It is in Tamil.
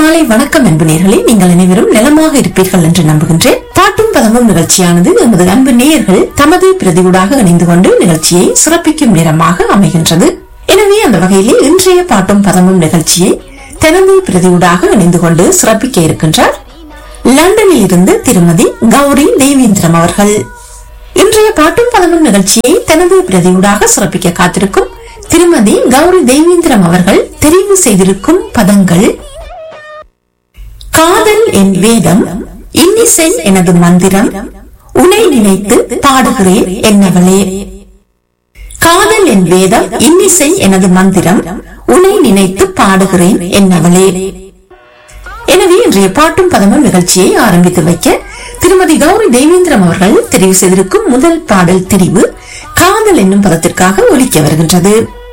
மாலை வணக்கம் அன்பு நேயர்களே நீங்கள் அனைவரும் நலமாக இருப்பீர்கள் என்று நம்புகின்றேன் பாட்டும் பதமும் நிகழ்ச்சியானது எமது அன்பு நேயர்கள் தமது பிரதியூடாக இணைந்து கொண்டு நிகழ்ச்சியை சிறப்பிக்கும் நேரமாக அமைகின்றது எனவே அந்த வகையிலே இன்றைய பாட்டும் பதமும் நிகழ்ச்சியை தனது பிரதியூடாக இணைந்து கொண்டு சிறப்பிக்க இருக்கின்றார் லண்டனில் இருந்து திருமதி கௌரி தேவேந்திரம் அவர்கள் இன்றைய பாட்டும் பதமும் நிகழ்ச்சியை தனது பிரதியூடாக சிறப்பிக்க காத்திருக்கும் திருமதி கௌரி தேவேந்திரம் அவர்கள் தெரிவு செய்திருக்கும் பதங்கள் காதல் என் வேதம் இன்னிசை எனது மந்திரம் உனை நினைத்து பாடுகிறேன் என்னவளே காதல் என் வேதம் இன்னிசை எனது மந்திரம் உனை நினைத்து பாடுகிறேன் என்னவளே எனவே இன்றைய பாட்டும் பதமும் நிகழ்ச்சியை ஆரம்பித்து வைக்க திருமதி கௌரி தேவேந்திரம் அவர்கள் தெரிவு செய்திருக்கும் முதல் பாடல் தெரிவு காதல் என்னும் பதத்திற்காக ஒலிக்க வருகின்றது